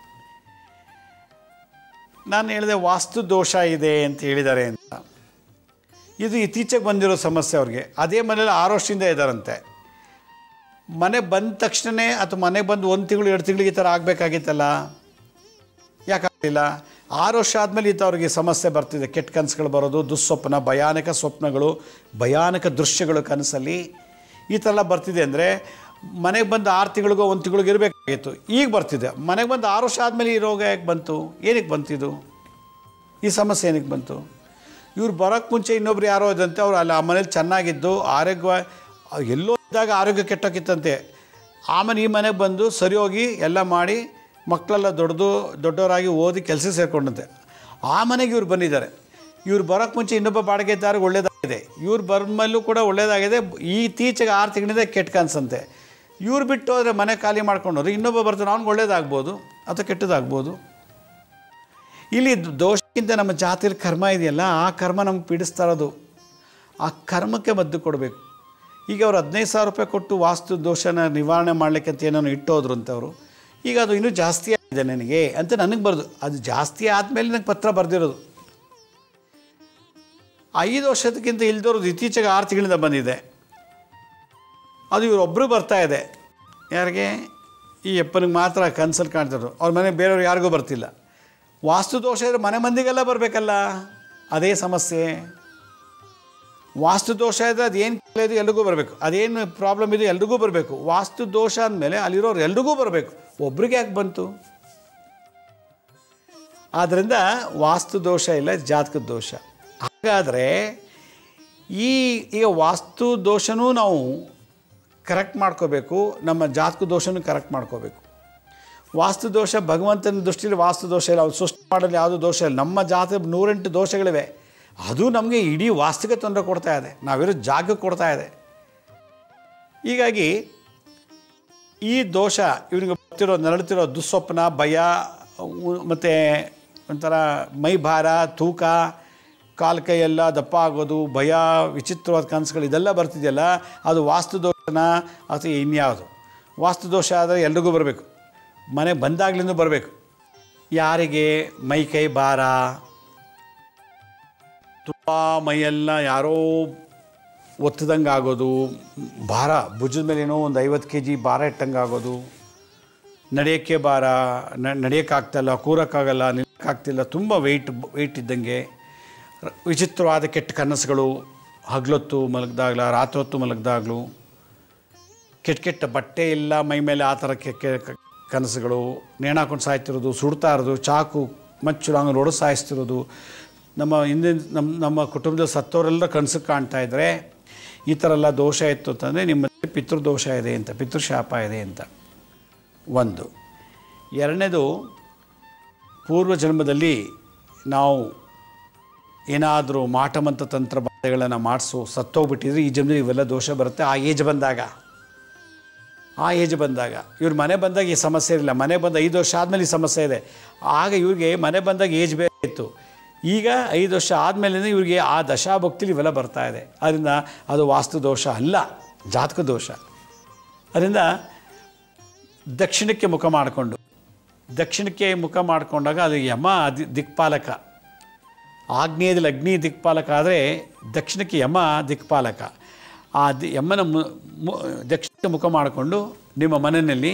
ನಾನು ಹೇಳಿದೆ ವಾಸ್ತು ದೋಷ ಇದೆ ಅಂತ ಹೇಳಿದ್ದಾರೆ ಅಂತ ಇದು ಇತ್ತೀಚೆಗೆ ಬಂದಿರೋ ಸಮಸ್ಯೆ ಅವ್ರಿಗೆ ಅದೇ ಮನೇಲಿ ಆರು ವರ್ಷದಿಂದ ಇದ್ದಾರಂತೆ ಮನೆ ಬಂದ ತಕ್ಷಣವೇ ಅಥವಾ ಮನೆಗೆ ಬಂದು ಒಂದು ತಿಂಗಳು ಎರಡು ತಿಂಗಳಿಗೆ ಈ ಥರ ಆಗಬೇಕಾಗಿತ್ತಲ್ಲ ಯಾಕಾಗಲಿಲ್ಲ ಆರು ವರ್ಷ ಆದಮೇಲೆ ಇದು ಅವ್ರಿಗೆ ಸಮಸ್ಯೆ ಬರ್ತಿದೆ ಕೆಟ್ಟ ಕನಸುಗಳು ಬರೋದು ದುಸ್ವಪ್ನ ಭಯಾನಕ ಸ್ವಪ್ನಗಳು ಭಯಾನಕ ದೃಶ್ಯಗಳು ಕನಸಲ್ಲಿ ಈ ಥರ ಎಲ್ಲ ಬರ್ತಿದೆ ಅಂದರೆ ಮನೆಗೆ ಬಂದು ಆರು ತಿಂಗಳಿಗೋ ಒಂದು ತಿಂಗಳಿಗೆ ಇರಬೇಕಾಗಿತ್ತು ಈಗ ಬರ್ತಿದೆ ಮನೆಗೆ ಬಂದು ಆರು ವರ್ಷ ಆದಮೇಲೆ ಈ ರೋಗ ಯಾಕೆ ಬಂತು ಏನಕ್ಕೆ ಬಂತಿದು ಈ ಸಮಸ್ಯೆ ಏನಕ್ಕೆ ಬಂತು ಇವ್ರು ಬರೋಕ್ಕೆ ಮುಂಚೆ ಇನ್ನೊಬ್ರು ಯಾರೋ ಇದ್ದಂತೆ ಅವ್ರು ಅಲ್ಲಿ ಆ ಮನೇಲಿ ಚೆನ್ನಾಗಿದ್ದು ಆರೋಗ್ಯ ಎಲ್ಲೋ ಇದ್ದಾಗ ಆರೋಗ್ಯ ಕೆಟ್ಟೋಗಿತ್ತಂತೆ ಆಮೇಲೆ ಈ ಮನೆಗೆ ಬಂದು ಸರಿ ಹೋಗಿ ಎಲ್ಲ ಮಾಡಿ ಮಕ್ಕಳೆಲ್ಲ ದೊಡ್ಡದು ದೊಡ್ಡವರಾಗಿ ಓದಿ ಕೆಲಸ ಸೇರಿಕೊಂಡಂತೆ ಆ ಮನೆಗೆ ಇವ್ರು ಬಂದಿದ್ದಾರೆ ಇವ್ರು ಬರೋಕ್ಕೆ ಮುಂಚೆ ಇನ್ನೊಬ್ಬ ಬಾಡಿಗೆದಾರಿಗೆ ಒಳ್ಳೇದಾಗಿದೆ ಇವ್ರು ಬಂದ್ಮೇಲೂ ಕೂಡ ಒಳ್ಳೇದಾಗಿದೆ ಇತ್ತೀಚೆಗೆ ಆರು ತಿಂಗಳಿಂದ ಕೆಟ್ಟ ಕನ್ಸಂತೆ ಇವ್ರು ಬಿಟ್ಟು ಹೋದರೆ ಮನೆ ಖಾಲಿ ಮಾಡ್ಕೊಂಡವ್ರು ಇನ್ನೊಬ್ಬ ಬರ್ತಾನೆ ಅವ್ನಿಗೆ ಒಳ್ಳೇದಾಗ್ಬೋದು ಅಥವಾ ಕೆಟ್ಟದಾಗ್ಬೋದು ಇಲ್ಲಿ ದೋಷಕ್ಕಿಂತ ನಮ್ಮ ಜಾತಿಲಿ ಕರ್ಮ ಇದೆಯಲ್ಲ ಆ ಕರ್ಮ ನಮ್ಗೆ ಪೀಡಿಸ್ತಾ ಇರೋದು ಆ ಕರ್ಮಕ್ಕೆ ಮದ್ದು ಕೊಡಬೇಕು ಈಗ ಅವ್ರು ಹದಿನೈದು ಸಾವಿರ ರೂಪಾಯಿ ಕೊಟ್ಟು ವಾಸ್ತು ದೋಷನ ನಿವಾರಣೆ ಮಾಡಲಿಕ್ಕೆ ಅಂತ ಏನೋ ಇಟ್ಟೋದ್ರು ಅಂತವರು ಈಗ ಅದು ಇನ್ನೂ ಜಾಸ್ತಿ ಆಗಿದೆ ನನಗೆ ಅಂತ ನನಗೆ ಬರೋದು ಅದು ಜಾಸ್ತಿ ಆದಮೇಲೆ ನನಗೆ ಪತ್ರ ಬರೆದಿರೋದು ಐದು ವರ್ಷದಕ್ಕಿಂತ ಇಲ್ದೋರೋದು ಇತ್ತೀಚೆಗೆ ಆರು ತಿಂಗಳಿಂದ ಬಂದಿದೆ ಅದು ಇವರೊಬ್ಬರು ಬರ್ತಾ ಇದೆ ಯಾರಿಗೆ ಈ ಅಪ್ಪನಿಗೆ ಮಾತ್ರ ಕನ್ಸಲ್ಲಿ ಕಾಣ್ತಿದ್ರು ಅವ್ರ ಮನೆ ಬೇರೆಯವ್ರು ಯಾರಿಗೂ ಬರ್ತಿಲ್ಲ ವಾಸ್ತು ದೋಷ ಇದ್ರೆ ಮನೆ ಮಂದಿಗೆಲ್ಲ ಬರಬೇಕಲ್ಲ ಅದೇ ಸಮಸ್ಯೆ ವಾಸ್ತು ದೋಷ ಇದ್ದರೆ ಅದೇನು ಇದು ಎಲ್ರಿಗೂ ಬರಬೇಕು ಅದೇನು ಪ್ರಾಬ್ಲಮ್ ಇದೆ ಎಲ್ರಿಗೂ ಬರಬೇಕು ವಾಸ್ತು ದೋಷ ಅಂದಮೇಲೆ ಅಲ್ಲಿರೋರು ಎಲ್ರಿಗೂ ಬರಬೇಕು ಒಬ್ರಿಗೆ ಯಾಕೆ ಬಂತು ಆದ್ದರಿಂದ ವಾಸ್ತು ದೋಷ ಇಲ್ಲ ಜಾತಕದ ದೋಷ ಹಾಗಾದರೆ ಈ ಈಗ ವಾಸ್ತು ದೋಷನೂ ನಾವು ಕರೆಕ್ಟ್ ಮಾಡ್ಕೋಬೇಕು ನಮ್ಮ ಜಾತಕ ದೋಷನೂ ಕರೆಕ್ಟ್ ಮಾಡ್ಕೋಬೇಕು ವಾಸ್ತು ದೋಷ ಭಗವಂತನ ದೃಷ್ಟಿಯಲ್ಲಿ ವಾಸ್ತು ದೋಷ ಇಲ್ಲ ಅವ್ರು ಸೃಷ್ಟಿ ಮಾಡಲು ಯಾವುದೂ ದೋಷ ಇಲ್ಲ ನಮ್ಮ ಜಾತ ನೂರೆಂಟು ದೋಷಗಳಿವೆ ಅದು ನಮಗೆ ಇಡೀ ವಾಸ್ತುಗೆ ತೊಂದರೆ ಕೊಡ್ತಾ ಇದೆ ನಾವಿರೋ ಜಾಗಕ್ಕೆ ಕೊಡ್ತಾ ಇದೆ ಹೀಗಾಗಿ ಈ ದೋಷ ಇವನಿಗೆ ಬರ್ತಿರೋ ನರಳುತ್ತಿರೋ ದುಸ್ವಪ್ನ ಭಯ ಮತ್ತು ಒಂಥರ ಮೈ ಭಾರ ತೂಕ ಕಾಲು ಕೈ ಎಲ್ಲ ದಪ್ಪ ಆಗೋದು ಭಯ ವಿಚಿತ್ರವಾದ ಕನಸುಗಳು ಇದೆಲ್ಲ ಬರ್ತಿದೆಯಲ್ಲ ಅದು ವಾಸ್ತು ದೋಷನ ಅಥವಾ ಇನ್ಯಾವುದು ವಾಸ್ತು ದೋಷ ಆದರೆ ಎಲ್ರಿಗೂ ಬರಬೇಕು ಮನೆ ಬಂದಾಗ್ಲಿಂದ ಬರಬೇಕು ಯಾರಿಗೆ ಮೈ ಕೈ ಭಾರ ತುಂಬ ಮೈಯೆಲ್ಲ ಯಾರೋ ಒತ್ತದಂಗೆ ಆಗೋದು ಭಾರ ಭುಜದ ಮೇಲೆ ಏನೋ ಒಂದು ಐವತ್ತು ಕೆ ಜಿ ಭಾರ ಇಟ್ಟಂಗೆ ಆಗೋದು ನಡೆಯೋಕ್ಕೆ ಭಾರ ನ ನಡೆಯೋಕ್ಕಾಗ್ತಾಯಿಲ್ಲ ಕೂರೋಕ್ಕಾಗಲ್ಲ ನಿಲ್ಲಕ್ಕಾಗಲ್ಲ ಮಾಡೋಕ್ಕಾಗ್ತಿಲ್ಲ ತುಂಬ ವೆಯ್ಟ್ ವೆಯ್ಟ್ ಇದ್ದಂಗೆ ರ- ವಿಚಿತ್ರವಾದ ಕೆಟ್ಟ ಕನಸುಗಳು ಹಗಲೊತ್ತು ಮಲಗ್ದಾಗ್ಲ ರಾತ್ರಿ ಹೊತ್ತು ಮಲಗ್ದಾಗ್ಲೂ ಕೆಟ್ಟ ಕೆಟ್ಟ ಬಟ್ಟೆ ಇಲ್ಲ ಮೈ ಮೇಲೆ ಆ ಥರ ಕೆ ಕೆ- ಕ- ಕನಸುಗಳು ನೇಣಾಕೊಂಡು ಸಾಯ್ತಿರೋದು ಸುಡ್ತಾ ಇರೋದು ಚಾಕು ಮಚ್ಚು ಹಂಗೆ ಹೊಡೆದು ಸಾಯಿಸ್ತಿರೋದು ನಮ್ಮ ಹಿಂದಿನ ನಮ್ಮ ನಮ್ಮ ಕುಟುಂಬದಲ್ಲಿ ಸತ್ತವರೆಲ್ಲ ಕನಸು ಕಾಣ್ತಾ ಇದ್ದರೆ ಈ ಥರ ಎಲ್ಲ ದೋಷ ಇತ್ತು ಅಂತಂದರೆ ನಿಮ್ಮ ಪಿತೃದೋಷ ಇದೆ ಅಂತ ಪಿತೃಶಾಪ ಇದೆ ಅಂತ ಒಂದು ಎರಡನೇದು ಪೂರ್ವ ಜನ್ಮದಲ್ಲಿ ನಾವು ಏನಾದರೂ ಮಾಟಮಂತ್ರ ತಂತ್ರ ಬಾಧೆಗಳನ್ನು ಮಾಡಿಸು ಸತ್ತೋಗ್ಬಿಟ್ಟಿದ್ರೆ ಈ ಜನ್ಮದಲ್ಲಿ ಇವೆಲ್ಲ ದೋಷ ಬರುತ್ತೆ ಆ ಏಜ್ ಬಂದಾಗ ಆ ಏಜ್ ಬಂದಾಗ ಇವ್ರ ಮನೆ ಬಂದಾಗ ಈ ಸಮಸ್ಯೆ ಇರಲಿಲ್ಲ ಮನೆ ಬಂದ ಐದು ವರ್ಷ ಆದಮೇಲೆ ಈ ಸಮಸ್ಯೆ ಇದೆ ಆಗ ಇವ್ರಿಗೆ ಮನೆ ಬಂದಾಗ ಏಜ್ ಬೇರೆ ಇತ್ತು ಈಗ ಐದು ವರ್ಷ ಆದಮೇಲೆ ಇವ್ರಿಗೆ ಆ ದಶಾಭಕ್ತಿಲಿ ಇವೆಲ್ಲ ಬರ್ತಾ ಇದೆ ಅದರಿಂದ ಅದು ವಾಸ್ತು ದೋಷ ಅಲ್ಲ ಜಾತಕ ದೋಷ ಅದರಿಂದ ದಕ್ಷಿಣಕ್ಕೆ ಮುಖ ಮಾಡಿಕೊಂಡು ದಕ್ಷಿಣಕ್ಕೆ ಮುಖ ಮಾಡಿಕೊಂಡಾಗ ಅದು ಯಮ ಅದಿ ದಿಕ್ಪಾಲಕ ಆಗ್ನೇಯದಲ್ಲಿ ಅಗ್ನಿ ದಿಕ್ಪಾಲಕ ಆದರೆ ದಕ್ಷಿಣಕ್ಕೆ ಯಮ ದಿಕ್ಪಾಲಕ ಆ ದಿ ಯಮನ ಮು ಮು- ದಕ್ಷಿಣಕ್ಕೆ ಮುಖ ಮಾಡಿಕೊಂಡು ನಿಮ್ಮ ಮನೆಯಲ್ಲಿ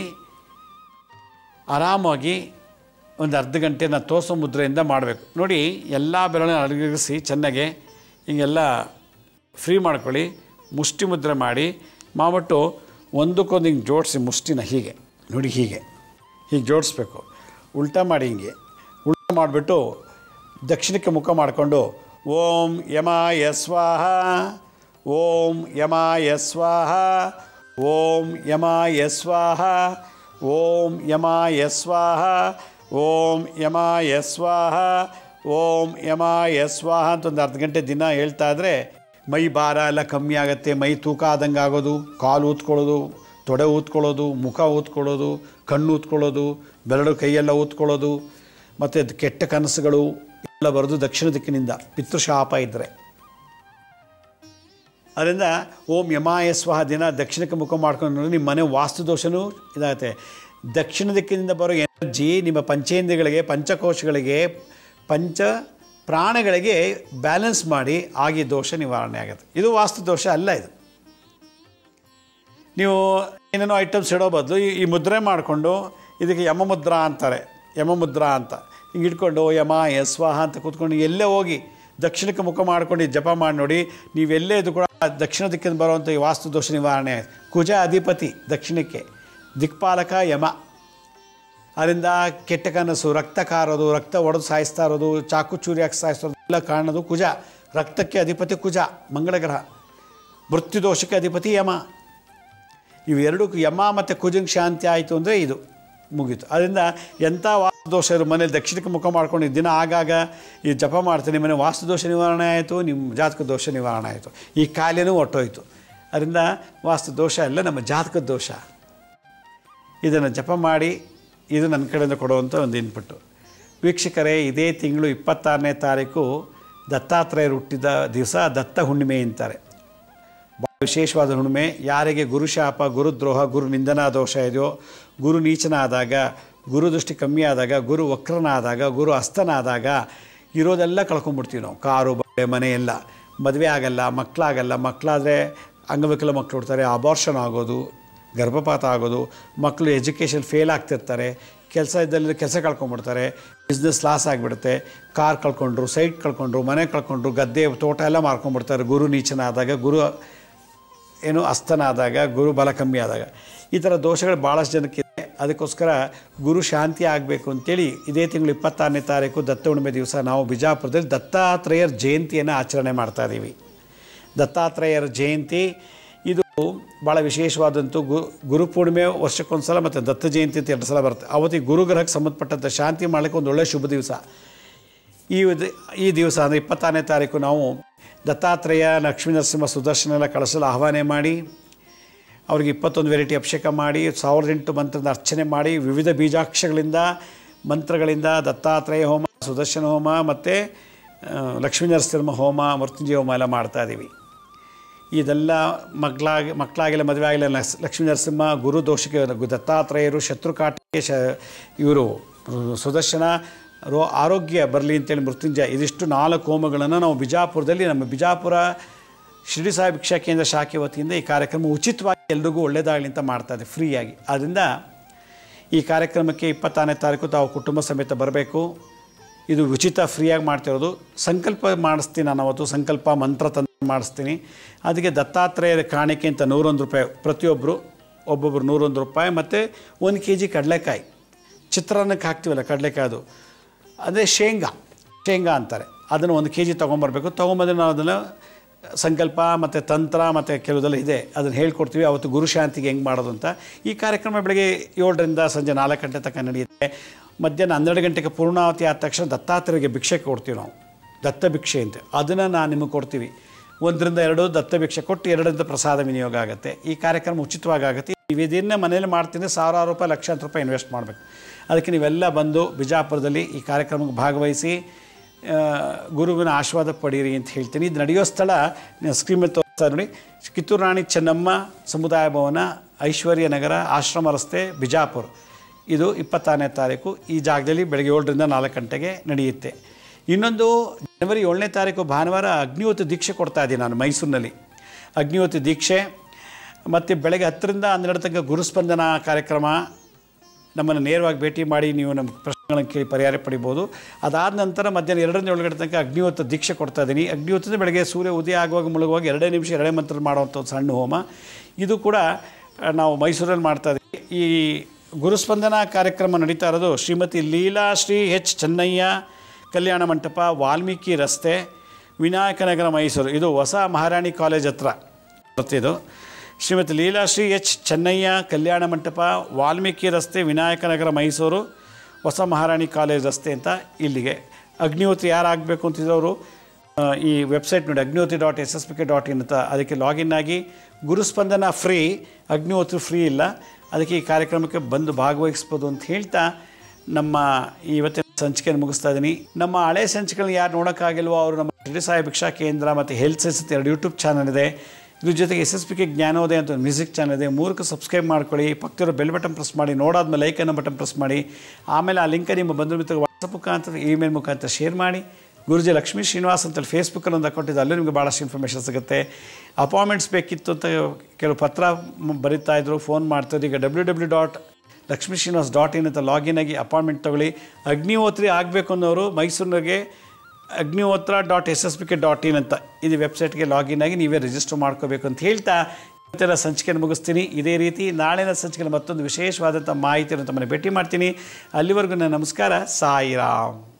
ಆರಾಮಾಗಿ ಒಂದು ಅರ್ಧ ಗಂಟೆನ ತೋಸೋ ಮುದ್ರೆಯಿಂದ ಮಾಡಬೇಕು ನೋಡಿ ಎಲ್ಲ ಬೆರಳನ್ನ ಅಡಗಿಸಿ ಚೆನ್ನಾಗೆ ಹಿಂಗೆಲ್ಲ ಫ್ರೀ ಮಾಡ್ಕೊಳ್ಳಿ ಮುಷ್ಟಿ ಮುದ್ರೆ ಮಾಡಿ ಮಾಡ್ಬಿಟ್ಟು ಒಂದಕ್ಕೊಂದು ಹಿಂಗೆ ಜೋಡಿಸಿ ಮುಷ್ಟಿನ ಹೀಗೆ ನೋಡಿ ಹೀಗೆ ಹೀಗೆ ಜೋಡಿಸ್ಬೇಕು ಉಲ್ಟಾ ಮಾಡಿ ಹಿಂಗೆ ಉಲ್ಟಾ ಮಾಡಿಬಿಟ್ಟು ದಕ್ಷಿಣಕ್ಕೆ ಮುಖ ಮಾಡಿಕೊಂಡು ಓಂ ಯಮಾಯ ಸ್ವಾಹ ಓಂ ಯಮಾಯ ಸ್ವಾಹ ಓಂ ಯಮಾಯ ಸ್ವಾಹ ಓಂ ಯಮಾಯ ಸ್ವಾಹ ಓಂ ಯಮಾಯ ಸ್ವಾಹ ಓಂ ಯಮಾಯ ಸ್ವಾಹ ಅಂತ ಒಂದು ಅರ್ಧ ಗಂಟೆ ದಿನ ಹೇಳ್ತಾ ಇದ್ರೆ ಮೈ ಭಾರ ಎಲ್ಲ ಕಮ್ಮಿ ಆಗುತ್ತೆ ಮೈ ತೂಕ ಆದಂಗೆ ಆಗೋದು ಕಾಲು ಊದ್ಕೊಳ್ಳೋದು ತೊಡೆ ಊದ್ಕೊಳ್ಳೋದು ಮುಖ ಊದ್ಕೊಳ್ಳೋದು ಕಣ್ಣು ಊದ್ಕೊಳ್ಳೋದು ಬೆರಳು ಕೈಯೆಲ್ಲ ಊದ್ಕೊಳ್ಳೋದು ಮತ್ತು ಕೆಟ್ಟ ಕನಸುಗಳು ಎಲ್ಲ ಬರೋದು ದಕ್ಷಿಣ ದಿಕ್ಕಿನಿಂದ ಪಿತೃಶಾಪ ಇದ್ದರೆ ಅದರಿಂದ ಓಂ ಯಮಾಯ ಸ್ವಹ ದಿನ ದಕ್ಷಿಣಕ್ಕೆ ಮುಖ ಮಾಡ್ಕೊಂಡು ನೋಡಿ ನಿಮ್ಮ ಮನೆ ವಾಸ್ತು ದೋಷನೂ ಇದಾಗುತ್ತೆ ದಕ್ಷಿಣ ದಿಕ್ಕಿನಿಂದ ಬರೋ ಎನರ್ಜಿ ನಿಮ್ಮ ಪಂಚೇಂದ್ರಿಯಗಳಿಗೆ ಪಂಚಕೋಶಗಳಿಗೆ ಪಂಚ ಪ್ರಾಣಗಳಿಗೆ ಬ್ಯಾಲೆನ್ಸ್ ಮಾಡಿ ಆಗಿ ದೋಷ ನಿವಾರಣೆ ಆಗುತ್ತೆ ಇದು ವಾಸ್ತು ದೋಷ ಅಲ್ಲ ಇದು ನೀವು ಏನೇನೋ ಐಟಮ್ಸ್ ಇಡೋ ಬದಲು ಈ- ಈ ಮುದ್ರೆ ಮಾಡಿಕೊಂಡು ಇದಕ್ಕೆ ಯಮ ಮುದ್ರಾ ಅಂತಾರೆ ಯಮ ಮುದ್ರಾ ಅಂತ ಹಿಂಗೆ ಇಟ್ಕೊಂಡು ಯಮ ಯಸ್ವಾಹ ಅಂತ ಕೂತ್ಕೊಂಡು ಎಲ್ಲೇ ಹೋಗಿ ದಕ್ಷಿಣಕ್ಕೆ ಮುಖ ಮಾಡ್ಕೊಂಡು ಜಪ ಮಾಡಿ ನೋಡಿ ನೀವೆಲ್ಲೇ ಇದು ಕೂಡ ದಕ್ಷಿಣ ದಿಕ್ಕಿಂದ ಬರುವಂಥ ಈ ವಾಸ್ತು ದೋಷ ನಿವಾರಣೆ ಕುಜ ಅಧಿಪತಿ ದಕ್ಷಿಣಕ್ಕೆ ದಿಕ್ಪಾಲಕ ಯಮ ಅದರಿಂದ ಕೆಟ್ಟ ಕನಸು ರಕ್ತ ಕಾರೋದು ರಕ್ತ ಒಡೆದು ಸಾಯಿಸ್ತಾ ಇರೋದು ಚಾಕು ಚೂರಿ ಹಾಕಿ ಸಾಯಿಸೋದು ಎಲ್ಲ ಕಾರಣದು ಕುಜ ರಕ್ತಕ್ಕೆ ಅಧಿಪತಿ ಕುಜ ಮಂಗಳ ಗ್ರಹ ಮೃತ್ಯುದೋಷಕ್ಕೆ ಅಧಿಪತಿ ಯಮ ಇವೆರಡು ಯಮ ಮತ್ತು ಕುಜಂಗ್ ಶಾಂತಿ ಆಯಿತು ಅಂದರೆ ಇದು ಮುಗೀತು ಅದರಿಂದ ಎಂಥ ವಾಸ್ತುದೋಷ ಇರೋ ಮನೇಲಿ ದಕ್ಷಿಣಕ್ಕೆ ಮುಖ ಮಾಡ್ಕೊಂಡು ದಿನ ಆಗಾಗ ಈ ಜಪ ಮಾಡ್ತೀನಿ ಮನೆ ವಾಸ್ತುದೋಷ ನಿವಾರಣೆ ಆಯಿತು ನಿಮ್ಮ ಜಾತಕ ದೋಷ ನಿವಾರಣೆ ಆಯಿತು ಈ ಕಾಯಿಲೆನೂ ಹೊಟ್ಟೋಯ್ತು ಅದರಿಂದ ವಾಸ್ತು ದೋಷ ಎಲ್ಲ ನಮ್ಮ ಜಾತಕದ ದೋಷ ಇದನ್ನು ಜಪ ಮಾಡಿ ಇದು ನನ್ನ ಕಡೆಯಿಂದ ಕೊಡುವಂಥ ಒಂದು ಇನ್ಪುಟ್ಟು ವೀಕ್ಷಕರೇ ಇದೇ ತಿಂಗಳು ಇಪ್ಪತ್ತಾರನೇ ತಾರೀಕು ದತ್ತಾತ್ರೇಯರು ಹುಟ್ಟಿದ ದಿವಸ ದತ್ತ ಹುಣ್ಣಿಮೆ ಅಂತಾರೆ ಭಾಳ ವಿಶೇಷವಾದ ಹುಣ್ಣಿಮೆ ಯಾರಿಗೆ ಗುರುಶಾಪ ಗುರುದ್ರೋಹ ಗುರು ನಿಂದನ ದೋಷ ಇದೆಯೋ ಗುರು ನೀಚನಾದಾಗ ಗುರು ದೃಷ್ಟಿ ಕಮ್ಮಿ ಆದಾಗ ಗುರು ವಕ್ರನಾದಾಗ ಗುರು ಅಸ್ತನಾದಾಗ ಇರೋದೆಲ್ಲ ಕಳ್ಕೊಂಡ್ಬಿಡ್ತೀವಿ ನಾವು ಕಾರು ಬಟ್ಟೆ ಮನೆ ಎಲ್ಲ ಮದುವೆ ಆಗಲ್ಲ ಮಕ್ಕಳಾಗಲ್ಲ ಮಕ್ಕಳಾದರೆ ಅಂಗವಿಕಲ ಮಕ್ಕಳು ಹುಡ್ತಾರೆ ಅಬಾರ್ಷನ್ ಆಗೋದು ಗರ್ಭಪಾತ ಆಗೋದು ಮಕ್ಕಳು ಎಜುಕೇಷನ್ ಫೇಲ್ ಆಗ್ತಿರ್ತಾರೆ ಕೆಲಸ ಇದ್ದಲ್ಲಿ ಕೆಲಸ ಕಳ್ಕೊಂಡ್ಬಿಡ್ತಾರೆ ಬಿಸ್ನೆಸ್ ಲಾಸ್ ಆಗಿಬಿಡುತ್ತೆ ಕಾರ್ ಕಳ್ಕೊಂಡ್ರು ಸೈಟ್ ಕಳ್ಕೊಂಡ್ರು ಮನೆ ಕಳ್ಕೊಂಡ್ರು ಗದ್ದೆ ತೋಟ ಎಲ್ಲ ಮಾರ್ಕೊಂಡ್ಬಿಡ್ತಾರೆ ಗುರು ನೀಚನಾದಾಗ ಗುರು ಏನು ಅಸ್ತನಾದಾಗ ಗುರು ಬಲ ಕಮ್ಮಿ ಆದಾಗ ಈ ಥರ ದೋಷಗಳು ಭಾಳಷ್ಟು ಜನಕ್ಕಿದೆ ಅದಕ್ಕೋಸ್ಕರ ಗುರು ಶಾಂತಿ ಆಗಬೇಕು ಅಂತೇಳಿ ಇದೇ ತಿಂಗಳು ಇಪ್ಪತ್ತಾರನೇ ತಾರೀಕು ದತ್ತ ಹುಣ್ಣಿಮೆ ದಿವಸ ನಾವು ಬಿಜಾಪುರದಲ್ಲಿ ದತ್ತಾತ್ರೇಯರ ಜಯಂತಿಯನ್ನು ಆಚರಣೆ ಮಾಡ್ತಾ ಇದ್ದೀವಿ ದತ್ತಾತ್ರೇಯರ ಜಯಂತಿ ಇದು ಭಾಳ ವಿಶೇಷವಾದಂಥ ಗು ಗುರುಪೂರ್ಣಿಮೆ ವರ್ಷಕ್ಕೊಂದು ಮತ್ತು ದತ್ತ ಜಯಂತಿ ಅಂತ ಎರಡು ಸಲ ಬರುತ್ತೆ ಅವತ್ತಿಗೆ ಗುರುಗ್ರಹಕ್ಕೆ ಸಂಬಂಧಪಟ್ಟಂಥ ಶಾಂತಿ ಮಾಡಲಿಕ್ಕೆ ಒಂದು ಒಳ್ಳೆಯ ಶುಭ ದಿವಸ ಈ ದಿ- ಈ ದಿವಸ ಅಂದರೆ ಇಪ್ಪತ್ತಾರನೇ ತಾರೀಕು ನಾವು ದತ್ತಾತ್ರೇಯ ಲಕ್ಷ್ಮೀ ನರಸಿಂಹ ಸುದರ್ಶನ ಎಲ್ಲ ಕಳಿಸಲು ಆಹ್ವಾನ ಮಾಡಿ ಅವ್ರಿಗೆ ಇಪ್ಪತ್ತೊಂದು ವೆರೈಟಿ ಅಭಿಷೇಕ ಮಾಡಿ ಸಾವಿರದ ಎಂಟು ಮಂತ್ರದ ಅರ್ಚನೆ ಮಾಡಿ ವಿವಿಧ ಬೀಜಾಕ್ಷಗಳಿಂದ ಮಂತ್ರಗಳಿಂದ ದತ್ತಾತ್ರೇಯ ಹೋಮ ಸುದರ್ಶನ ಹೋಮ ಮತ್ತು ಲಕ್ಷ್ಮೀ ನರಸಿಂಹ ಹೋಮ ಮೃತ್ಯುಂಜಯ ಹೋಮ ಎಲ್ಲ ಮಾಡ್ತಾ ಇದ್ದೀವಿ ಇದೆಲ್ಲ ಮಕ್ಕಳಾಗಿ ಮಕ್ಕಳಾಗಿಲ್ಲ ಮದುವೆ ಆಗಿಲ್ಲ ಲಕ್ಸ್- ಲಕ್ಷ್ಮೀ ನರಸಿಂಹ ಗುರು ದೋಷಕ್ಕೆ ಗು- ದತ್ತಾತ್ರೇಯರು ಶತ್ರುಕಾಟಕ್ಕೆ ಶ ಇವರು ಸುದರ್ಶನ ರೋ ಆರೋಗ್ಯ ಬರಲಿ ಅಂತೇಳಿ ಮೃತ್ಯುಂಜಯ ಇದಿಷ್ಟು ನಾಲ್ಕು ಹೋಮಗಳನ್ನು ನಾವು ಬಿಜಾಪುರದಲ್ಲಿ ನಮ್ಮ ಬಿಜಾಪುರ ಶಿರಡಿ ಸಾಯಿ ಭಿಕ್ಷಾ ಕೇಂದ್ರ ಶಾಖೆ ವತಿಯಿಂದ ಈ ಕಾರ್ಯಕ್ರಮ ಉಚಿತವಾಗಿ ಎಲ್ರಿಗೂ ಒಳ್ಳೆಯದಾಗಲಿ ಅಂತ ಮಾಡ್ತಾ ಇದೆ ಫ್ರೀಯಾಗಿ ಆದ್ದರಿಂದ ಈ ಕಾರ್ಯಕ್ರಮಕ್ಕೆ ಇಪ್ಪತ್ತಾರನೇ ತಾರೀಕು ತಾವು ಕುಟುಂಬ ಸಮೇತ ಬರಬೇಕು ಇದು ಉಚಿತ ಫ್ರೀಯಾಗಿ ಮಾಡ್ತಿರೋದು ಸಂಕಲ್ಪ ಮಾಡಿಸ್ತೀನಿ ನಾನು ಅವತ್ತು ಸಂಕಲ್ಪ ಮಂತ್ರ ತಂತ್ರ ಮಾಡಿಸ್ತೀನಿ ಅದಕ್ಕೆ ದತ್ತಾತ್ರೇಯರ ಕಾಣಿಕೆ ಅಂತ ನೂರೊಂದು ರೂಪಾಯಿ ಪ್ರತಿಯೊಬ್ಬರು ಒಬ್ಬೊಬ್ಬರು ನೂರೊಂದು ರೂಪಾಯಿ ಮತ್ತು ಒಂದು ಕೆ ಜಿ ಕಡಲೆಕಾಯಿ ಚಿತ್ರಾನ್ನಕ್ಕೆ ಹಾಕ್ತೀವಲ್ಲ ಕಡಲೆಕಾಯಿ ಅದು ಅದೇ ಶೇಂಗಾ ಶೇಂಗಾ ಅಂತಾರೆ ಅದನ್ನು ಒಂದು ಕೆ ಜಿ ತೊಗೊಂಬರ್ಬೇಕು ತೊಗೊಂಬಂದ್ರೆ ನಾವು ಅದನ್ನು ಸಂಕಲ್ಪ ಮತ್ತು ತಂತ್ರ ಮತ್ತು ಕೆಲವುದೆಲ್ಲ ಇದೆ ಅದನ್ನು ಹೇಳ್ಕೊಡ್ತೀವಿ ಅವತ್ತು ಗುರುಶಾಂತಿಗೆ ಹೆಂಗೆ ಮಾಡೋದು ಅಂತ ಈ ಕಾರ್ಯಕ್ರಮ ಬೆಳಗ್ಗೆ ಏಳರಿಂದ ಸಂಜೆ ನಾಲ್ಕು ಗಂಟೆ ತನಕ ನಡೆಯುತ್ತೆ ಮಧ್ಯಾಹ್ನ ಹನ್ನೆರಡು ಗಂಟೆಗೆ ಪೂರ್ಣಾವತಿ ಆದ ತಕ್ಷಣ ದತ್ತಾತ್ರೇಯರಿಗೆ ಭಿಕ್ಷೆ ಕೊಡ್ತೀವಿ ನಾವು ದತ್ತ ಭಿಕ್ಷೆ ಅಂತ ಅದನ್ನು ನಾನು ನಿಮಗೆ ಕೊಡ್ತೀವಿ ಒಂದರಿಂದ ಎರಡು ದತ್ತ ಭಿಕ್ಷೆ ಕೊಟ್ಟು ಎರಡರಿಂದ ಪ್ರಸಾದ ವಿನಿಯೋಗ ಆಗುತ್ತೆ ಈ ಕಾರ್ಯಕ್ರಮ ಉಚಿತವಾಗಿ ಆಗುತ್ತೆ ನೀವು ಇದನ್ನೇ ಮನೇಲಿ ಮಾಡ್ತೀನಿ ಸಾವಿರಾರು ರೂಪಾಯಿ ಲಕ್ಷಾಂತರ ರೂಪಾಯಿ ಇನ್ವೆಸ್ಟ್ ಮಾಡಬೇಕು ಅದಕ್ಕೆ ನೀವೆಲ್ಲ ಬಂದು ಬಿಜಾಪುರದಲ್ಲಿ ಈ ಕಾರ್ಯಕ್ರಮಕ್ಕೆ ಭಾಗವಹಿಸಿ ಆ, ಗುರುವಿನ ಆಶೀರ್ವಾದ ಪಡೀರಿ ಅಂತ ಹೇಳ್ತೀನಿ ಇದು ನಡೆಯೋ ಸ್ಥಳ ನೀವು ಸ್ಕ್ರೀನ್ ಮೇಲೆ ತೋರಿಸ್ತಾ ನೋಡಿ ಕಿತ್ತೂರು ರಾಣಿ ಚೆನ್ನಮ್ಮ ಸಮುದಾಯ ಭವನ ಐಶ್ವರ್ಯ ನಗರ ಆಶ್ರಮ ರಸ್ತೆ ಬಿಜಾಪುರ ಇದು ಇಪ್ಪತ್ತಾರನೇ ತಾರೀಕು ಈ ಜಾಗದಲ್ಲಿ ಬೆಳಗ್ಗೆ ಏಳರಿಂದ ನಾಲ್ಕು ಗಂಟೆಗೆ ನಡೆಯುತ್ತೆ ಇನ್ನೊಂದು ಜನವರಿ ಏಳನೇ ತಾರೀಕು ಭಾನುವಾರ ಅಗ್ನಿವತ್ತು ದೀಕ್ಷೆ ಕೊಡ್ತಾ ಇದ್ದೀನಿ ನಾನು ಮೈಸೂರಿನಲ್ಲಿ ಅಗ್ನಿವತ್ತು ದೀಕ್ಷೆ ಮತ್ತು ಬೆಳಗ್ಗೆ ಹತ್ತರಿಂದ ಹನ್ನೆರಡು ತನಕ ಗುರುಸ್ಪಂದನ ಕಾರ್ಯಕ್ರಮ ನಮ್ಮನ್ನು ನೇರವಾಗಿ ಭೇಟಿ ಮಾಡಿ ನೀವು ನಮ್ಮ ಪ್ರಶ್ನೆಗಳನ್ನು ಕೇಳಿ ಪರಿಹಾರ ಪಡಿಬೋದು ಅದಾದ ನಂತರ ಮಧ್ಯಾಹ್ನ ಎರಡರಿಂದ ಒಳಗಡೆ ತನಕ ಅಗ್ನಿವತ್ತು ದೀಕ್ಷೆ ಕೊಡ್ತಾ ಇದ್ದೀನಿ ಅಗ್ನಿವತ್ತದ ಬೆಳಗ್ಗೆ ಸೂರ್ಯ ಉದಯ ಆಗುವಾಗ ಮುಳುಗುವಾಗ ಎರಡೇ ನಿಮಿಷ ಎರಡೇ ಮಂತ್ರ ಮಾಡುವಂಥ ಒಂದು ಸಣ್ಣ ಹೋಮ ಇದು ಕೂಡ ಆ, ನಾವು ಮೈಸೂರಲ್ಲಿ ಮಾಡ್ತಾ ಇದ್ದೀವಿ ಈ ಗುರುಸ್ಪಂದನ ಕಾರ್ಯಕ್ರಮ ನಡೀತಾ ಇರೋದು ಶ್ರೀಮತಿ ಲೀಲಾ ಶ್ರೀ ಎಚ್ ಚೆನ್ನಯ್ಯ ಕಲ್ಯಾಣ ಮಂಟಪ ವಾಲ್ಮೀಕಿ ರಸ್ತೆ ವಿನಾಯಕನಗರ ಮೈಸೂರು ಇದು ಹೊಸ ಮಹಾರಾಣಿ ಕಾಲೇಜ್ ಹತ್ರ ಬರುತ್ತೆ ಇದು ಶ್ರೀಮತಿ ಲೀಲಾಶ್ರೀ ಎಚ್ ಚೆನ್ನಯ್ಯ ಕಲ್ಯಾಣ ಮಂಟಪ ವಾಲ್ಮೀಕಿ ರಸ್ತೆ ವಿನಾಯಕನಗರ ಮೈಸೂರು ಹೊಸ ಮಹಾರಾಣಿ ಕಾಲೇಜ್ ರಸ್ತೆ ಅಂತ ಇಲ್ಲಿಗೆ ಅಗ್ನಿಹೋತ್ರಿ ಯಾರು ಆಗಬೇಕು ಅಂತಿದ್ದವರು ಆ, ಈ ವೆಬ್ಸೈಟ್ ನೋಡಿ Agnihotri dot S S P K dot in ಅಂತ ಅದಕ್ಕೆ ಲಾಗಿನ್ ಆಗಿ ಗುರುಸ್ಪಂದನ ಫ್ರೀ ಅಗ್ನಿಹೋತ್ರಿ ಫ್ರೀ ಇಲ್ಲ ಅದಕ್ಕೆ ಈ ಕಾರ್ಯಕ್ರಮಕ್ಕೆ ಬಂದು ಭಾಗವಹಿಸ್ಬೋದು ಅಂತ ಹೇಳ್ತಾ ನಮ್ಮ ಈ ಇವತ್ತಿನ ಸಂಚಿಕೆಯನ್ನು ಮುಗಿಸ್ತಾ ಇದ್ದೀನಿ ನಮ್ಮ ಹಳೆ ಸಂಚಿಕೆಗಳನ್ನ ಯಾರು ನೋಡೋಕ್ಕಾಗಿಲ್ವೋ ಅವರು ನಮ್ಮ ಶಿರಡಿ ಸಾಯಿ ಭಿಕ್ಷಾ ಕೇಂದ್ರ ಮತ್ತು ಹೆಲ್ತ್ ಸೆನ್ಸ್ ಅಂತ ಎರಡು ಯೂಟ್ಯೂಬ್ ಚಾನಲ್ ಇದೆ ಇದ್ರ ಜೊತೆಗೆ ಎಸ್ ಎಸ್ ಪಿ ಕೆ ಜ್ಞಾನೋದಯ ಅಂತ ಒಂದು ಮ್ಯೂಸಿಕ್ ಚಾನಲ್ ಇದೆ ಮೂರಕ್ಕೆ ಸಬ್ಸ್ಕ್ರೈಬ್ ಮಾಡ್ಕೊಳ್ಳಿ ಪಕ್ಕದಲ್ಲಿರೋ ಬೆಲ್ ಬಟನ್ ಪ್ರೆಸ್ ಮಾಡಿ ನೋಡಾದ್ಮೇಲೆ ಲೈಕ್ ಅನ್ನೋ ಬಟನ್ ಪ್ರೆಸ್ ಮಾಡಿ ಆಮೇಲೆ ಆ ಲಿಂಕ್ ನಿಮ್ಮ ಬಂಧು ಮಿತ್ರ ವಾಟ್ಸಪ್ ಮುಖಾಂತರ ಇಮೇಲ್ ಮುಖಾಂತರ ಶೇರ್ ಮಾಡಿ ಗುರುಜಿ ಲಕ್ಷ್ಮೀ ಶ್ರೀನಿವಾಸ್ ಅಂತೇಳಿ ಫೇಸ್ಬುಕ್ಕಲ್ಲಿ ಒಂದು ಅಕೌಂಟ್ ಇದೆ ಅಲ್ಲೂ ನಿಮಗೆ ಭಾಳಷ್ಟು ಇನ್ಫಾರ್ಮೇಷನ್ ಸಿಗುತ್ತೆ ಅಪಾಯಿಂಟ್ಮೆಂಟ್ಸ್ ಬೇಕಿತ್ತು ಅಂತ ಕೆಲವು ಪತ್ರ ಮ್- ಬರೀತಾ ಇದ್ರು ಫೋನ್ ಮಾಡ್ತಾರೆ ಈಗ W W dot Lakshmi Srinivas dot in ಅಂತ ಲಾಗಿನ್ ಆಗಿ ಅಪಾಯಿಂಟ್ಮೆಂಟ್ ತೊಗೊಳ್ಳಿ ಅಗ್ನಿಹೋತ್ರಿ ಆಗಬೇಕು ಅನ್ನೋರು ಮೈಸೂರಿನಾಗೆ Agnihotra dot S S P K dot in ಅಂತ ಇದು ವೆಬ್ಸೈಟ್ಗೆ ಲಾಗಿನ್ ಆಗಿ ನೀವೇ ರಿಜಿಸ್ಟರ್ ಮಾಡ್ಕೋಬೇಕು ಅಂತ ಹೇಳ್ತಾ ಇವತ್ತಿನ ಸಂಚಿಕೆಯನ್ನು ಮುಗಿಸ್ತೀನಿ ಇದೇ ರೀತಿ ನಾಳಿನ ಸಂಚಿಕೆಯಲ್ಲಿ ಮತ್ತೊಂದು ವಿಶೇಷವಾದಂಥ ಮಾಹಿತಿಯನ್ನು ತಮ್ಮನ್ನು ಭೇಟಿ ಮಾಡ್ತೀನಿ ಅಲ್ಲಿವರೆಗೂ ನನ್ನ ನಮಸ್ಕಾರ ಸಾಯಿರಾಮ್